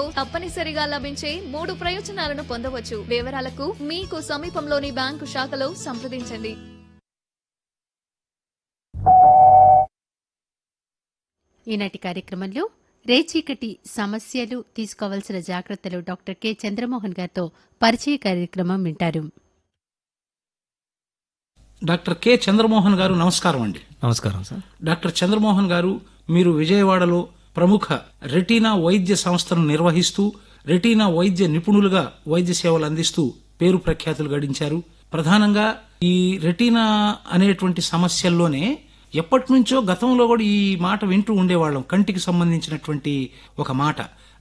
తప్పనిసరిగా లభించే మూడు ప్రయోజనాలను పొందవచ్చు వివరాలకు మీకు సమీపంలోని బ్యాంకు శాఖలో సంప్రదించండి ఈనాటి కార్యక్రమంలో రేచీకటి సమస్యలు తీసుకోవాల్సిన జాగ్రత్తలు డాక్టర్ కె చంద్రమోహన్ గారితో పరిచయ కార్యక్రమం వింటారు డాక్టర్ కె చంద్రమోహన్ గారు నమస్కారం అండి నమస్కారం సార్ డాక్టర్ చంద్రమోహన్ గారు మీరు విజయవాడలో ప్రముఖ రెటీనా వైద్య సంస్థను నిర్వహిస్తూ రెటీనా వైద్య నిపుణులుగా వైద్య సేవలు అందిస్తూ పేరు ప్రఖ్యాతులు గడించారు ప్రధానంగా ఈ రెటీనా అనేటువంటి సమస్యల్లోనే ఎప్పటి నుంచో గతంలో కూడా ఈ మాట వింటూ ఉండేవాళ్ళం కంటికి సంబంధించినటువంటి ఒక మాట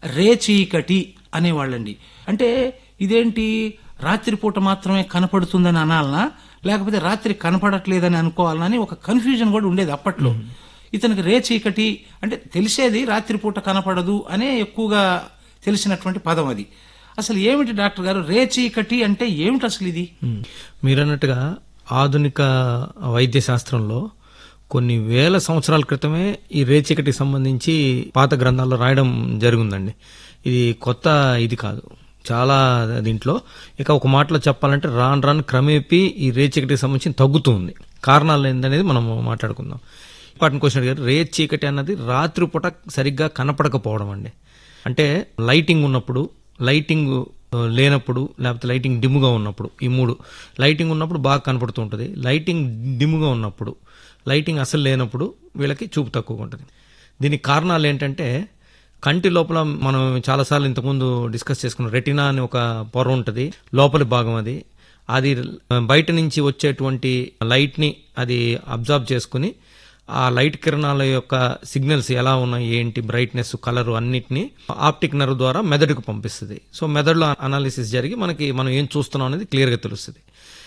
రేచీకటి అనేవాళ్ళండి అంటే ఇదేంటి రాత్రిపూట మాత్రమే కనపడుతుందని అనాలనా లేకపోతే రాత్రి కనపడట్లేదని అనుకోవాలనా అని ఒక కన్ఫ్యూజన్ కూడా ఉండేది అప్పట్లో ఇతనికి రేచీకటి అంటే తెలిసేది రాత్రిపూట కనపడదు అనే ఎక్కువగా తెలిసినటువంటి పదం అది అసలు ఏమిటి డాక్టర్ గారు రేచీకటి అంటే ఏమిటి అసలు ఇది మ్మ్. మీరన్నట్టుగా ఆధునిక వైద్య శాస్త్రంలో కొన్ని వేల సంవత్సరాల క్రితమే ఈ రేచీకటికి సంబంధించి పాత గ్రంథాల్లో రాయడం జరిగిందండి ఇది కొత్త ఇది కాదు చాలా దీంట్లో ఇక ఒక మాటలో చెప్పాలంటే రాను రాను క్రమేపీ ఈ రేచీకటికి సంబంధించి తగ్గుతుంది కారణాలు ఏంటనేది మనం మాట్లాడుకుందాం ఇంపార్టెంట్ క్వశ్చన్ అడిగారు రే చీకటి అన్నది రాత్రిపూట సరిగ్గా కనపడకపోవడం అండి అంటే లైటింగ్ ఉన్నప్పుడు లైటింగ్ ఆ, లేనప్పుడు లేకపోతే లైటింగ్ డిమ్గా ఉన్నప్పుడు ఈ మూడు లైటింగ్ ఉన్నప్పుడు బాగా కనపడుతూ ఉంటుంది లైటింగ్ డిమ్గా ఉన్నప్పుడు లైటింగ్ అసలు లేనప్పుడు వీళ్ళకి చూపు తక్కువగా ఉంటుంది దీనికి కారణాలు ఏంటంటే కంటి లోపల మనం చాలాసార్లు ఇంతకుముందు డిస్కస్ చేసుకున్నాం రెటినా అని ఒక పొర ఉంటుంది లోపలి భాగం అది అది బయట నుంచి వచ్చేటువంటి లైట్ని అది అబ్జర్వ్ చేసుకుని ఆ లైట్ కిరణాల యొక్క సిగ్నల్స్ ఎలా ఉన్నాయి ఏంటి బ్రైట్నెస్ కలర్ అన్నిటిని ఆప్టిక్ నర్వ్ ద్వారా మెదడుకు పంపిస్తుంది సో మెదడులో అనాలిసిస్ జరిగి మనకి మనం ఏం చూస్తున్నాం అనేది క్లియర్గా తెలుస్తుంది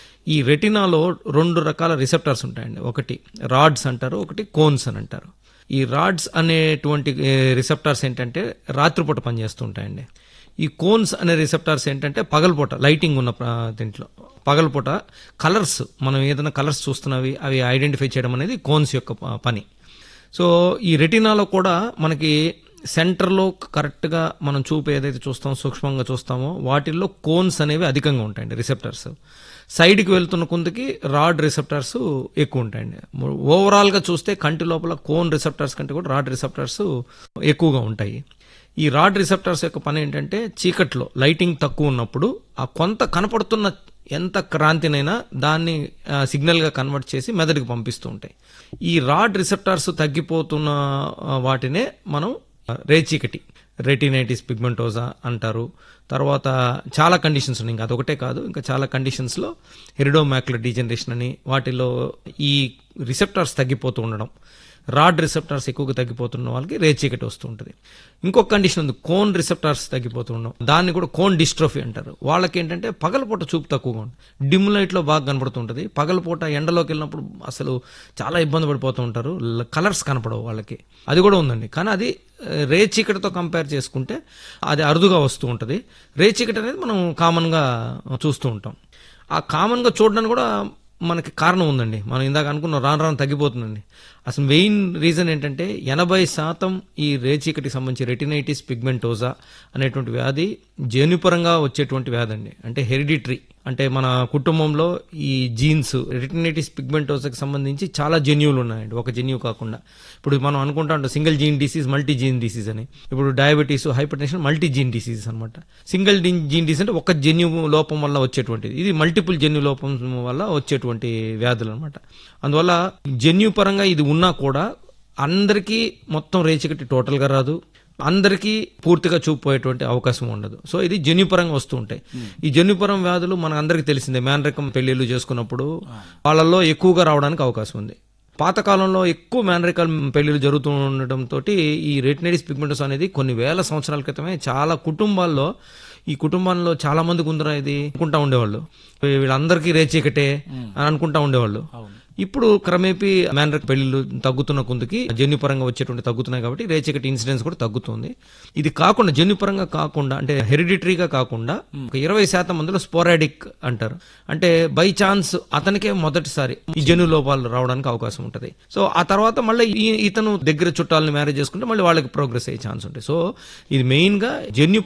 ఈ రెటినాలో రెండు రకాల రిసెప్టర్స్ ఉంటాయండి ఒకటి రాడ్స్ అంటారు ఒకటి కోన్స్ అని అంటారు ఈ రాడ్స్ అనేటువంటి రిసెప్టార్స్ ఏంటంటే రాత్రిపూట పనిచేస్తూ ఉంటాయండి ఈ కోన్స్ అనే రిసెప్టార్స్ ఏంటంటే పగలపూట లైటింగ్ ఉన్న ప్ర- దీంట్లో పగలపూట కలర్స్ మనం ఏదైనా కలర్స్ చూస్తున్నవి అవి ఐడెంటిఫై చేయడం అనేది కోన్స్ యొక్క ప- పని సో ఈ రెటినాలో కూడా మనకి సెంటర్లో కరెక్ట్గా మనం చూపు ఏదైతే చూస్తామో సూక్ష్మంగా చూస్తామో వాటిల్లో కోన్స్ అనేవి అధికంగా ఉంటాయండి రిసెప్టర్స్ సైడ్కి వెళ్తున్న కొంతకి రాడ్ రిసెప్టర్స్ ఎక్కువ ఉంటాయండి ఓవరాల్గా చూస్తే కంటి లోపల కోన్ రిసెప్టర్స్ కంటే కూడా రాడ్ రిసెప్టర్స్ ఎక్కువగా ఉంటాయి ఈ రాడ్ రిసెప్టర్స్ యొక్క పని ఏంటంటే చీకట్లో లైటింగ్ తక్కువ ఉన్నప్పుడు ఆ కొంత కనపడుతున్న ఎంత క్రాంతినైనా దాన్ని ఆ, సిగ్నల్గా కన్వర్ట్ చేసి మెదడుకి పంపిస్తూ ఉంటాయి ఈ రాడ్ రిసెప్టార్స్ తగ్గిపోతున్న ఆ, వాటినే మనం ఆ, రేచీకటి రెటినైటిస్ పిగ్మెంటోజా అంటారు తర్వాత చాలా కండిషన్స్ ఉన్నాయి ఇంకా అదొకటే కాదు ఇంకా చాలా కండిషన్స్లో హెరిడోమాక్యులర్ డీజనరేషన్ అని వాటిలో ఈ రిసెప్టార్స్ తగ్గిపోతూ ఉండడం రాడ్ రిసెప్టార్స్ ఎక్కువగా తగ్గిపోతున్న వాళ్ళకి రేచీకటి వస్తూ ఉంటుంది ఇంకొక కండిషన్ ఉంది కోన్ రిసెప్టార్స్ తగ్గిపోతూ ఉండడం దాన్ని కూడా కోన్ డిస్ట్రోఫీ అంటారు వాళ్ళకి ఏంటంటే పగలపూట చూపు తక్కువగా ఉంటుంది డిమ్ లైట్లో బాగా కనపడుతుంటుంది పగలపూట ఎండలోకి వెళ్ళినప్పుడు అసలు చాలా ఇబ్బంది పడిపోతూ ఉంటారు కలర్స్ కనపడవు వాళ్ళకి అది కూడా ఉందండి కానీ అది ఆ, రేచీకటితో కంపేర్ చేసుకుంటే అది అరుదుగా వస్తూ ఉంటుంది రేచీకటి అనేది మనం కామన్గా చూస్తూ ఉంటాం ఆ కామన్గా చూడడానికి కూడా మనకి కారణం ఉందండి మనం ఇందాక అనుకున్న రాను రాను తగ్గిపోతుందండి అసలు మెయిన్ రీజన్ ఏంటంటే ఎనభై శాతం ఈ రేచీకటికి సంబంధించి రెటినైటిస్ పిగ్మెంటోజా అనేటువంటి వ్యాధి జన్యుపరంగా వచ్చేటువంటి వ్యాధి అండి అంటే హెరిడిటరీ అంటే మన కుటుంబంలో ఈ జీన్స్ రెటినైటిస్ పిగ్మెంటోసాకి సంబంధించి చాలా జన్యువులు ఉన్నాయండి ఒక జన్యువు కాకుండా ఇప్పుడు మనం అనుకుంటా ఉంటాం single gene disease multi gene disease అని ఇప్పుడు diabetes hypertension multi gene disease అనమాట సింగిల్ జీన్ డిసీజ్ అంటే ఒక జన్యు లోపం వల్ల వచ్చేటువంటిది ఇది మల్టిపుల్ జన్యు లోపం వల్ల వచ్చేటువంటి వ్యాధులు అనమాట అందువల్ల జన్యు పరంగా ఇది ఉన్నా కూడా అందరికీ మొత్తం రేచికట్టి టోటల్గా రాదు అందరికీ పూర్తిగా చూపుపోయేటువంటి అవకాశం ఉండదు సో ఇది జన్యుపరంగా వస్తూ ఉంటాయి ఈ జన్యుపరం వ్యాధులు మన అందరికీ తెలిసిందే మేనరికం పెళ్లిళ్ళు చేసుకున్నప్పుడు వాళ్ళల్లో ఎక్కువగా రావడానికి అవకాశం ఉంది పాతకాలంలో ఎక్కువ మేనరికల్ పెళ్లిళ్ళు జరుగుతూ ఉండటంతో ఈ రెటినైటిస్ పిగ్మెంటోస్ అనేది కొన్ని వేల సంవత్సరాల క్రితమే చాలా కుటుంబాల్లో ఈ కుటుంబంలో చాలా మందికి ఉందిరా ఇది అనుకుంటా ఉండేవాళ్ళు వీళ్ళందరికీ రేచీకటే అని అనుకుంటా ఉండేవాళ్ళు ఇప్పుడు క్రమేపీ మేనర్ పెళ్లిళ్ళు తగ్గుతున్న కొందుకి జన్యుపరంగా వచ్చేటువంటి తగ్గుతున్నాయి కాబట్టి రేచకటి ఇన్సిడెన్స్ కూడా తగ్గుతుంది ఇది కాకుండా జన్యుపరంగా కాకుండా అంటే హెరిడిటరీగా కాకుండా ఒక ఇరవై శాతం మందిలో స్పోరాడిక్ అంటారు అంటే బై ఛాన్స్ అతనికే మొదటిసారి ఈ జన్యు లోపాలు రావడానికి అవకాశం ఉంటుంది సో ఆ తర్వాత మళ్ళీ ఈ- ఇతను దగ్గర చుట్టాలని మ్యారేజ్ చేసుకుంటే మళ్ళీ వాళ్ళకి ప్రోగ్రెస్ అయ్యే ఛాన్స్ ఉంటాయి సో ఇది మెయిన్ గా జన్యు